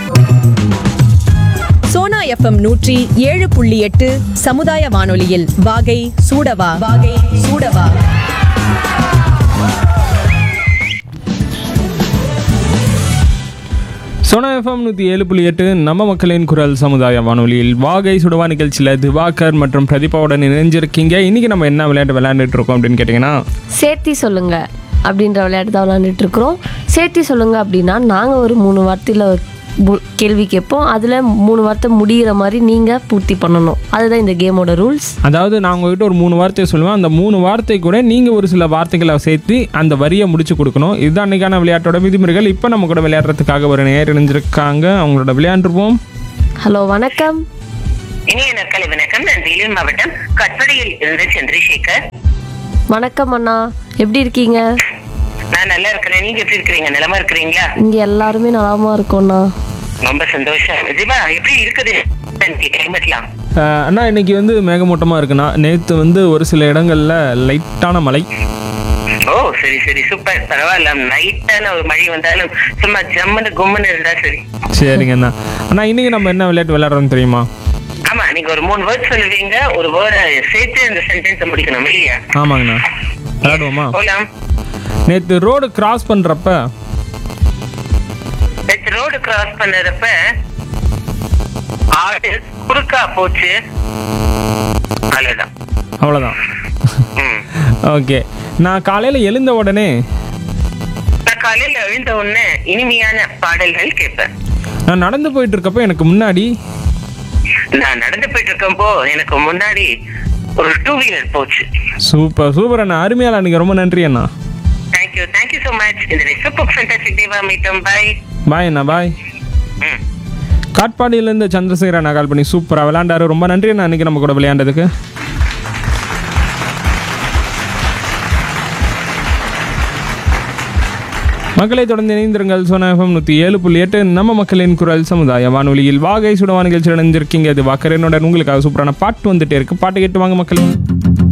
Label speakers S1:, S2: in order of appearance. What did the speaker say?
S1: Sona FM நூற்றி ஏழு புள்ளி எட்டு சமுதாய வானொலியில் வாகை சூடவா வாகை சூடவா
S2: சோனா எஃப்எம் நூற்றி ஏழு புள்ளி எட்டு நம்ம மக்களின் குரல் சமுதாய வானொலியில் வாகை சுடவா நிகழ்ச்சியில் திவாகர் மற்றும் பிரதீபாவுடன் இணைஞ்சிருக்கீங்க இன்னைக்கு நம்ம என்ன விளையாட்டு விளையாண்டுட்டு இருக்கோம் அப்படின்னு கேட்டிங்கன்னா
S3: சேர்த்தி சொல்லுங்க அப்படின்ற விளையாட்டு தான் விளையாண்டுட்டு இருக்கிறோம் சேர்த்தி சொல்லுங்க அப்படின்னா நாங்கள் ஒரு மூணு வார்த்தையில் பு- கேள்வி கேட்போம் அதில் மூணு வார்த்தை முடிகிற மாதிரி நீங்கள் பூர்த்தி பண்ணணும் அதுதான் இந்த கேமோட ரூல்ஸ்
S2: அதாவது நான் உங்ககிட்ட ஒரு மூணு வார்த்தையை சொல்லுவேன் அந்த மூணு வார்த்தை கூட நீங்கள் ஒரு சில வார்த்தைகளை சேர்த்து அந்த வரியை முடிச்சு கொடுக்கணும் இதுதான் அன்னைக்கான விளையாட்டோட விதிமுறைகள் இப்போ நம்ம கூட விளையாடுறதுக்காக ஒரு நேர் இணைஞ்சிருக்காங்க அவங்களோட விளையாண்டுருவோம்
S3: ஹலோ வணக்கம்
S4: இனிய நற்கலை வணக்கம் நான் வேலூர் மாவட்டம் கட்படியில் இருந்து சந்திரசேகர்
S3: வணக்கம் அண்ணா எப்படி இருக்கீங்க
S4: நான் நல்லா இருக்கிறேன் நீங்க எப்படி இருக்கிறீங்க நிலமா இருக்கிறீங்களா
S3: இங்கே எல்லாருமே நலமா இருக்கோண்ணா
S4: ரொம்ப சந்தோஷம் ஜிபா எப்படி இருக்குது கிளைமேட்லாம்
S2: அஹ் அண்ணா இன்னைக்கு வந்து மேகமூட்டமாக இருக்குண்ணா நேற்று வந்து ஒரு சில இடங்களில் லைட்டான மழை
S4: ஓ சரி சரி சூப்பர் பரவாயில்ல நைட்டான ஒரு மழை வந்தாலும் சும்மா ஜம்முன்னு கும்முன்னு இருந்தா சரி
S2: சரிங்க அண்ணா அண்ணா இன்னைக்கு நம்ம என்ன விளையாட்டு விளையாடுறோம் தெரியுமா
S4: ஆமா நீங்க ஒரு மூணு வேர்ட் சொல்லுவீங்க ஒரு வேர்டை சேர்த்து அந்த சென்டென்ஸ் முடிக்கணும் இல்லையா
S2: ஆமாங்கண்ணா விளையாடுவோமா
S4: போலாம்
S2: நேற்று ரோடு கிராஸ் பண்ணுறப்ப
S4: ரோடு கிராஸ் பண்ணறப்ப ஆடு குறுக்கா போச்சு அவ்வளவுதான்
S2: அவ்வளோதான்
S4: ம்.
S2: ஓகே நான் காலையில் எழுந்த உடனே
S4: நான் காலையில எழுந்த உடனே இனிமையான பாடல்கள் கேட்பேன்
S2: நான் நடந்து போயிட்டு இருக்கப்ப எனக்கு முன்னாடி
S4: நான் நடந்து போயிட்டு இருக்கப்போ எனக்கு முன்னாடி ஒரு டூ வீலர் போச்சு
S2: சூப்பர் சூப்பர் அண்ணா அருமையால நீங்கள் ரொம்ப நன்றி அண்ணா
S4: தேங்க்யூ தேங்க்யூ ஸோ மச் இந்த சூப்பர் ஃபேண்டாஸ்டிக் தேவா மீட்டம் பை
S2: பாய் அண்ணா பாய்
S4: ம்
S2: காட்பாடியிலேருந்து சந்திரசேகர் அண்ணா கால் பண்ணி சூப்பராக விளையாண்டாரு ரொம்ப நன்றி அண்ணா அன்றைக்கி நம்ம கூட விளையாண்டதுக்கு மக்களை தொடர்ந்து இணைந்திருங்கள் சோனா எஃப்எம் நூற்றி ஏழு புள்ளி எட்டு நம்ம மக்களின் குரல் சமுதாய வானொலியில் வாகை சுடவா நிகழ்ச்சி இணைஞ்சிருக்கீங்க அது வாக்கரனுடன் உங்களுக்காக சூப்பரான பாட்டு வந்துட்டே இருக்கு பாட்டு கேட்டு வாங்க மக்களே